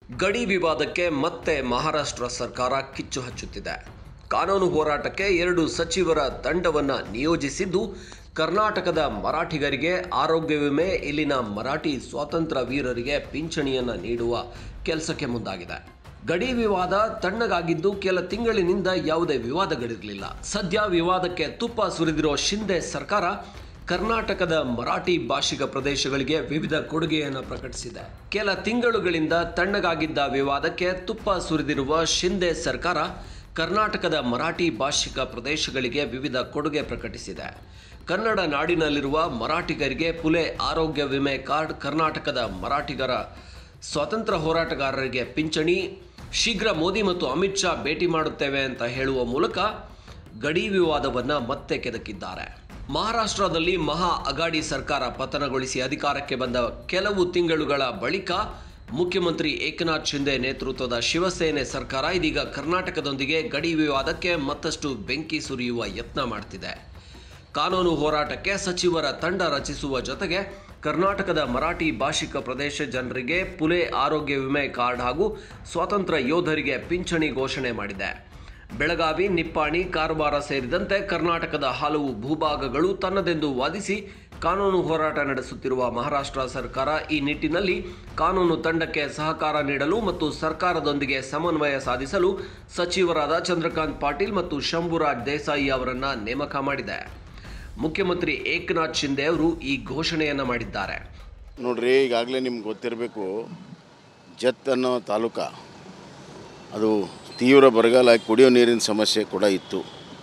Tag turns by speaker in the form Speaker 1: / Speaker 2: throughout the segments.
Speaker 1: ಗಡಿ ವಿವಾದಕ್ಕೆ ಮತ್ತೆ ಮಹಾರಾಷ್ಟ್ರ ಸರ್ಕಾರ ಕಿಚ್ಚು ಹಚ್ಚುತ್ತಿದೆ ಕಾನೂನು ಹೋರಾಟಕ್ಕೆ ಎರಡು ಸಚಿವರ ತಂಡವನ್ನು ನಿಯೋಜಿಸಿದ್ದು ಕರ್ನಾಟಕದ ಮರಾಠಿಗರಿಗೆ ಆರೋಗ್ಯ ವಿಮೆ ಇಲ್ಲಿನ ಮರಾಠಿ ಸ್ವಾತಂತ್ರ್ಯ ವೀರರಿಗೆ ಪಿಂಚಣಿಯನ್ನು ನೀಡುವ ಕೆಲಸಕ್ಕೆ ಮುಂದಾಗಿದೆ ಗಡಿ ವಿವಾದ ತಣ್ಣಗಾಗಿದ್ದು ಕೆಲ ತಿಂಗಳಿನಿಂದ ಯಾವುದೇ ವಿವಾದಗಳಿರಲಿಲ್ಲ ಸದ್ಯ ವಿವಾದಕ್ಕೆ ತುಪ್ಪ ಸುರಿದಿರೋ ಶಿಂದೆ ಸರ್ಕಾರ ಕರ್ನಾಟಕದ ಮರಾಠಿ ಭಾಷಿಕ ಪ್ರದೇಶಗಳಿಗೆ ವಿವಿಧ ಕೊಡುಗೆಯನ್ನು ಪ್ರಕಟಿಸಿದೆ ಕೆಲ ತಿಂಗಳುಗಳಿಂದ ತಣ್ಣಗಾಗಿದ್ದ ವಿವಾದಕ್ಕೆ ತುಪ್ಪ ಸುರಿದಿರುವ ಶಿಂದೆ ಸರ್ಕಾರ ಕರ್ನಾಟಕದ ಮರಾಠಿ ಭಾಷಿಕ ಪ್ರದೇಶಗಳಿಗೆ ವಿವಿಧ ಕೊಡುಗೆ ಪ್ರಕಟಿಸಿದೆ ಕನ್ನಡ ನಾಡಿನಲ್ಲಿರುವ ಮರಾಠಿಗರಿಗೆ ಪುಲೆ ಆರೋಗ್ಯ ವಿಮೆ ಕಾರ್ಡ್ ಕರ್ನಾಟಕದ ಮರಾಠಿಗರ ಸ್ವಾತಂತ್ರ್ಯ ಹೋರಾಟಗಾರರಿಗೆ ಪಿಂಚಣಿ ಶೀಘ್ರ ಮೋದಿ ಮತ್ತು ಅಮಿತ್ ಶಾ ಭೇಟಿ ಮಾಡುತ್ತೇವೆ ಅಂತ ಹೇಳುವ ಮೂಲಕ ಗಡಿ ವಿವಾದವನ್ನು ಮತ್ತೆ ಕೆದಕಿದ್ದಾರೆ ಮಹಾರಾಷ್ಟ್ರದಲ್ಲಿ ಮಹಾ ಅಗಾಡಿ ಸರ್ಕಾರ ಪತನಗೊಳಿಸಿ ಅಧಿಕಾರಕ್ಕೆ ಬಂದ ಕೆಲವು ತಿಂಗಳುಗಳ ಬಳಿಕ ಮುಖ್ಯಮಂತ್ರಿ ಏಕನಾಥ್ ಶಿಂದೆ ನೇತೃತ್ವದ ಶಿವಸೇನೆ ಸರ್ಕಾರ ಇದೀಗ ಕರ್ನಾಟಕದೊಂದಿಗೆ ಗಡಿ ವಿವಾದಕ್ಕೆ ಮತ್ತಷ್ಟು ಬೆಂಕಿ ಸುರಿಯುವ ಯತ್ನ ಮಾಡ್ತಿದೆ ಕಾನೂನು ಹೋರಾಟಕ್ಕೆ ಸಚಿವರ ತಂಡ ರಚಿಸುವ ಜೊತೆಗೆ ಕರ್ನಾಟಕದ ಮರಾಠಿ ಭಾಷಿಕ ಪ್ರದೇಶ ಜನರಿಗೆ ಪುಲೆ ಆರೋಗ್ಯ ವಿಮೆ ಕಾರ್ಡ್ ಹಾಗೂ ಸ್ವಾತಂತ್ರ್ಯ ಯೋಧರಿಗೆ ಪಿಂಚಣಿ ಘೋಷಣೆ ಮಾಡಿದೆ ಬೆಳಗಾವಿ ನಿಪ್ಪಾಣಿ ಕಾರವಾರ ಸೇರಿದಂತೆ ಕರ್ನಾಟಕದ ಹಲವು ಭೂಭಾಗಗಳು ತನ್ನದೆಂದು ವಾದಿಸಿ ಕಾನೂನು ಹೋರಾಟ ನಡೆಸುತ್ತಿರುವ ಮಹಾರಾಷ್ಟ್ರ ಸರ್ಕಾರ ಈ ನಿಟ್ಟಿನಲ್ಲಿ ಕಾನೂನು ತಂಡಕ್ಕೆ ಸಹಕಾರ ನೀಡಲು ಮತ್ತು ಸರ್ಕಾರದೊಂದಿಗೆ ಸಮನ್ವಯ ಸಾಧಿಸಲು ಸಚಿವರಾದ ಚಂದ್ರಕಾಂತ್ ಪಾಟೀಲ್ ಮತ್ತು ಶಂಭುರಾಜ್ ದೇಸಾಯಿ ಅವರನ್ನ ನೇಮಕ ಮಾಡಿದೆ ಮುಖ್ಯಮಂತ್ರಿ ಏಕನಾಥ್ ಶಿಂದೆ ಅವರು ಈ ಘೋಷಣೆಯನ್ನು ಮಾಡಿದ್ದಾರೆ
Speaker 2: ನೋಡ್ರಿ ಈಗಾಗಲೇ ನಿಮ್ಗೆ ಗೊತ್ತಿರಬೇಕು ಜತ್ ಅನ್ನೋ ತಾಲೂಕ ಅದು ತೀವ್ರ ಬರಗಾಲ ಆಗಿ ಕುಡಿಯೋ ನೀರಿನ ಸಮಸ್ಯೆ ಕೂಡ ಇತ್ತು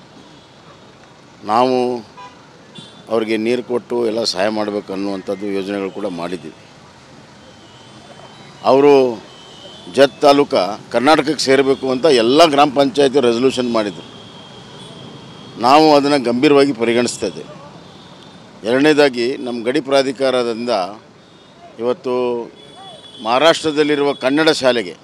Speaker 2: ನಾವು ಅವ್ರಿಗೆ ನೀರು ಕೊಟ್ಟು ಎಲ್ಲ ಸಹಾಯ ಮಾಡಬೇಕು ಅನ್ನುವಂಥದ್ದು ಯೋಜನೆಗಳು ಕೂಡ ಮಾಡಿದ್ದೀವಿ ಅವರು ಜತ್ ತಾಲೂಕ ಕರ್ನಾಟಕಕ್ಕೆ ಸೇರಬೇಕು ಅಂತ ಎಲ್ಲ ಗ್ರಾಮ ಪಂಚಾಯತಿ ರೆಸಲ್ಯೂಷನ್ ಮಾಡಿದರು ನಾವು ಅದನ್ನು ಗಂಭೀರವಾಗಿ ಪರಿಗಣಿಸ್ತಾ ಇದ್ದೇವೆ ಎರಡನೇದಾಗಿ ನಮ್ಮ ಗಡಿ ಪ್ರಾಧಿಕಾರದಿಂದ ಇವತ್ತು ಮಹಾರಾಷ್ಟ್ರದಲ್ಲಿರುವ ಕನ್ನಡ ಶಾಲೆಗೆ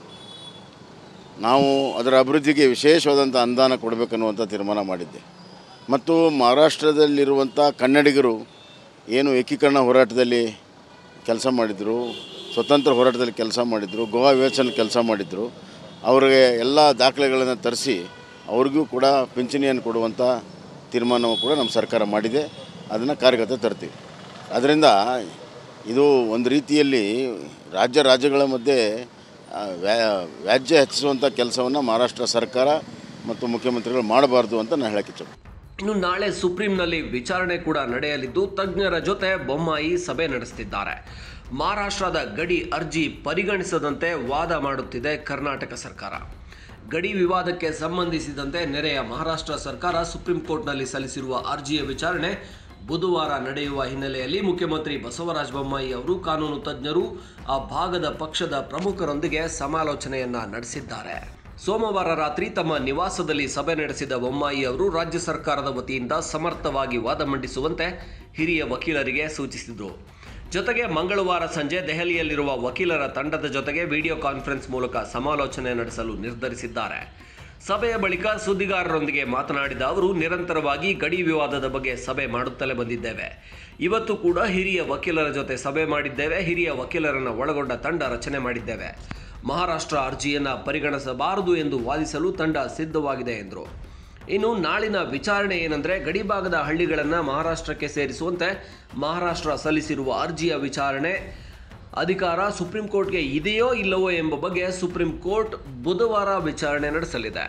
Speaker 2: ನಾವು ಅದರ ಅಭಿವೃದ್ಧಿಗೆ ವಿಶೇಷವಾದಂಥ ಅನುದಾನ ಕೊಡಬೇಕನ್ನುವಂಥ ತೀರ್ಮಾನ ಮಾಡಿದ್ದೆ ಮತ್ತು ಮಹಾರಾಷ್ಟ್ರದಲ್ಲಿರುವಂಥ ಕನ್ನಡಿಗರು ಏನು ಏಕೀಕರಣ ಹೋರಾಟದಲ್ಲಿ ಕೆಲಸ ಮಾಡಿದರು ಸ್ವತಂತ್ರ ಹೋರಾಟದಲ್ಲಿ ಕೆಲಸ ಮಾಡಿದರು ಗೋವಾ ವಿವೇಚನೆ ಕೆಲಸ ಮಾಡಿದರು ಅವರಿಗೆ ಎಲ್ಲ ದಾಖಲೆಗಳನ್ನು ತರಿಸಿ ಅವ್ರಿಗೂ ಕೂಡ ಪಿಂಚಣಿಯನ್ನು ಕೊಡುವಂಥ ತೀರ್ಮಾನವು ಕೂಡ ನಮ್ಮ ಸರ್ಕಾರ ಮಾಡಿದೆ ಅದನ್ನು ಕಾರ್ಯಗತ ತರ್ತೀವಿ ಅದರಿಂದ ಇದು ಒಂದು ರೀತಿಯಲ್ಲಿ ರಾಜ್ಯ ರಾಜ್ಯಗಳ ಮಧ್ಯೆ ಆ, ವ್ಯಾ ವ್ಯಾಜ್ಯ ಹೆಚ್ಚಿಸುವಂಥ ಕೆಲಸವನ್ನು ಮಹಾರಾಷ್ಟ್ರ ಸರ್ಕಾರ ಮತ್ತು ಮುಖ್ಯಮಂತ್ರಿಗಳು ಮಾಡಬಾರ್ದು ಅಂತ ನಾನು ಹೇಳಕ್ಕೆ ಇಚ್ಛೆ
Speaker 1: ಇನ್ನು ನಾಳೆ ಸುಪ್ರೀಂನಲ್ಲಿ ವಿಚಾರಣೆ ಕೂಡ ನಡೆಯಲಿದ್ದು ತಜ್ಞರ ಜೊತೆ ಬೊಮ್ಮಾಯಿ ಸಭೆ ನಡೆಸುತ್ತಿದ್ದಾರೆ ಮಹಾರಾಷ್ಟ್ರದ ಗಡಿ ಅರ್ಜಿ ಪರಿಗಣಿಸದಂತೆ ವಾದ ಮಾಡುತ್ತಿದೆ ಕರ್ನಾಟಕ ಸರ್ಕಾರ ಗಡಿ ವಿವಾದಕ್ಕೆ ಸಂಬಂಧಿಸಿದಂತೆ ನೆರೆಯ ಮಹಾರಾಷ್ಟ್ರ ಸರ್ಕಾರ ಸುಪ್ರೀಂ ಕೋರ್ಟ್ನಲ್ಲಿ ಸಲ್ಲಿಸಿರುವ ಅರ್ಜಿಯ ವಿಚಾರಣೆ ಬುಧವಾರ ನಡೆಯುವ ಹಿನ್ನೆಲೆಯಲ್ಲಿ ಮುಖ್ಯಮಂತ್ರಿ ಬಸವರಾಜ ಬೊಮ್ಮಾಯಿ ಅವರು ಕಾನೂನು ತಜ್ಞರು ಆ ಭಾಗದ ಪಕ್ಷದ ಪ್ರಮುಖರೊಂದಿಗೆ ಸಮಾಲೋಚನೆಯನ್ನ ನಡೆಸಿದ್ದಾರೆ ಸೋಮವಾರ ರಾತ್ರಿ ತಮ್ಮ ನಿವಾಸದಲ್ಲಿ ಸಭೆ ನಡೆಸಿದ ಬೊಮ್ಮಾಯಿ ಅವರು ರಾಜ್ಯ ಸರ್ಕಾರದ ವತಿಯಿಂದ ಸಮರ್ಥವಾಗಿ ವಾದ ಮಂಡಿಸುವಂತೆ ಹಿರಿಯ ವಕೀಲರಿಗೆ ಸೂಚಿಸಿದರು ಜೊತೆಗೆ ಮಂಗಳವಾರ ಸಂಜೆ ದೆಹಲಿಯಲ್ಲಿರುವ ವಕೀಲರ ತಂಡದ ಜೊತೆಗೆ ವಿಡಿಯೋ ಕಾನ್ಫರೆನ್ಸ್ ಮೂಲಕ ಸಮಾಲೋಚನೆ ನಡೆಸಲು ನಿರ್ಧರಿಸಿದ್ದಾರೆ ಸಭೆಯ ಬಳಿಕ ಸುದ್ದಿಗಾರರೊಂದಿಗೆ ಮಾತನಾಡಿದ ಅವರು ನಿರಂತರವಾಗಿ ಗಡಿ ವಿವಾದದ ಬಗ್ಗೆ ಸಭೆ ಮಾಡುತ್ತಲೇ ಬಂದಿದ್ದೇವೆ ಇವತ್ತು ಕೂಡ ಹಿರಿಯ ವಕೀಲರ ಜೊತೆ ಸಭೆ ಮಾಡಿದ್ದೇವೆ ಹಿರಿಯ ವಕೀಲರನ್ನು ಒಳಗೊಂಡ ತಂಡ ರಚನೆ ಮಾಡಿದ್ದೇವೆ ಮಹಾರಾಷ್ಟ್ರ ಅರ್ಜಿಯನ್ನು ಪರಿಗಣಿಸಬಾರದು ಎಂದು ವಾದಿಸಲು ತಂಡ ಸಿದ್ಧವಾಗಿದೆ ಎಂದರು ಇನ್ನು ನಾಳಿನ ವಿಚಾರಣೆ ಏನಂದ್ರೆ ಗಡಿಭಾಗದ ಹಳ್ಳಿಗಳನ್ನು ಮಹಾರಾಷ್ಟ್ರಕ್ಕೆ ಸೇರಿಸುವಂತೆ ಮಹಾರಾಷ್ಟ್ರ ಸಲ್ಲಿಸಿರುವ ಅರ್ಜಿಯ ವಿಚಾರಣೆ ಅಧಿಕಾರ ಸುಪ್ರೀಂ ಕೋರ್ಟ್ಗೆ ಇದೆಯೋ ಇಲ್ಲವೋ ಎಂಬ ಬಗ್ಗೆ ಸುಪ್ರೀಂ ಕೋರ್ಟ್ ಬುಧವಾರ ವಿಚಾರಣೆ ನಡೆಸಲಿದೆ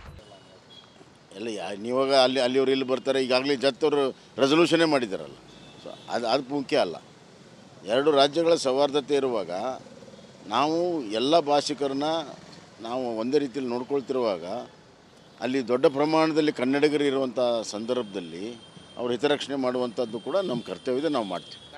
Speaker 2: ಎಲ್ಲ ಯಾ ನೀವಾಗ ಅಲ್ಲಿ ಅಲ್ಲಿಯವರು ಇಲ್ಲಿ ಬರ್ತಾರೆ ಈಗಾಗಲೇ ಜತ್ತವರು ರೆಸಲ್ಯೂಷನೇ ಮಾಡಿದ್ದಾರಲ್ಲ ಸೊ ಅದು ಅದು ಮುಖ್ಯ ಅಲ್ಲ ಎರಡು ರಾಜ್ಯಗಳ ಸೌಹಾರ್ದತೆ ಇರುವಾಗ ನಾವು ಎಲ್ಲ ಭಾಷಿಕರನ್ನ ನಾವು ಒಂದೇ ರೀತಿಯಲ್ಲಿ ನೋಡ್ಕೊಳ್ತಿರುವಾಗ ಅಲ್ಲಿ ದೊಡ್ಡ ಪ್ರಮಾಣದಲ್ಲಿ ಕನ್ನಡಿಗರು ಇರುವಂಥ ಸಂದರ್ಭದಲ್ಲಿ ಅವ್ರ ಹಿತರಕ್ಷಣೆ ಮಾಡುವಂಥದ್ದು ಕೂಡ ನಮ್ಮ ಕರ್ತವ್ಯ ಇದೆ ನಾವು ಮಾಡ್ತೀವಿ